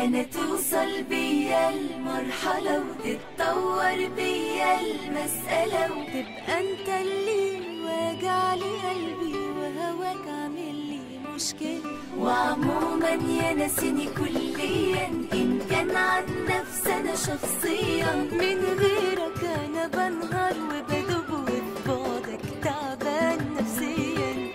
انا توصل بيا المرحلة وتتطور بيا المسألة وتبقى انت اللي واجع لي قلبي وهواك عامل لي مشكلة وعموما يا ناسيني كليا ان كان عن نفسي انا شخصيا من غيرك انا بنهار وبدوب وفي بعدك تعبان نفسيا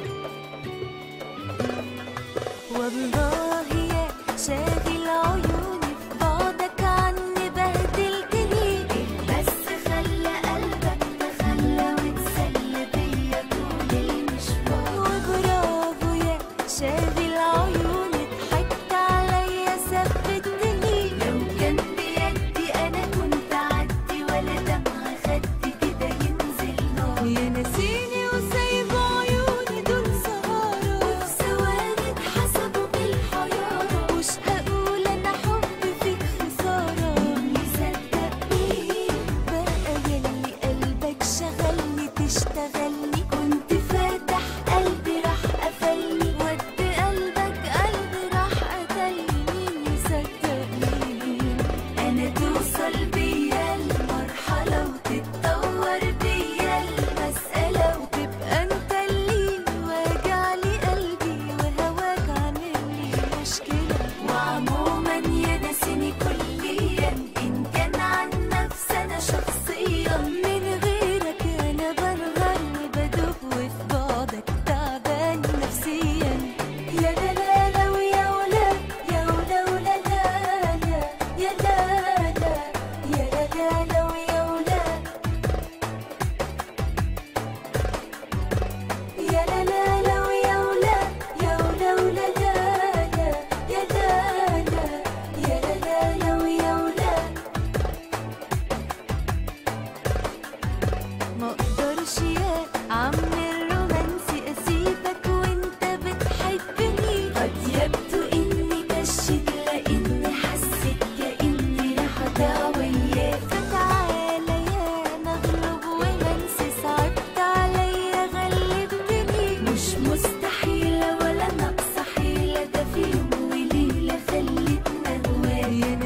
والله يا شاغل عيوني في بعدك عني بهدلتني بس خلى قلبك تخلى وتسلى بيا طول المشوار وبرافو يا شاغل عيوني ضحكت عليا ثبتني لو كان بيدي انا كنت اعدي ولا دمعة خدي كده ينزل نار يا ناسيني وسايب عيوني دول سهارة وفي ثواني اتحسبوا بالحيارة مش هقول انا حب فيك خسارة مين يصدقني بقى يلي قلبك شغلني تشتغلني كنت فاتح قلبي راح قفلني ود قلبك قلبي راح قتلني مين يصدقني انا توصل بيا المرحلة وتتطور بيا المسألة وتبقى انت اللي واجع لي قلبي وهواك عامل لي مشكلة وعموما يا ناسيني كليا ان كان عن نفسي انا شخصيا من غيرك انا بنهار وبدوب وفي بعدك تعبان نفسيا يا لا لا لا ويا ولا يا ولا ولا لا لا يا لا لا يا لا لا لا ويا ولا يا لا لا لا ويا ولا يا ولا ولا لا لا يا لا لا يا لا لا لا ويا ولا ما اقدرش يا عم الرومانسي اسيبك وانت بتحبني قد يبدو اني مشيت لاني حسيت كاني راح اضيع وياك فتعالى يا مغلوب ومنسي صعبت عليا غلبتني مش مستحيلة ولا ناقصة حيلة ده في يوم وليلة خلتنا هواك يا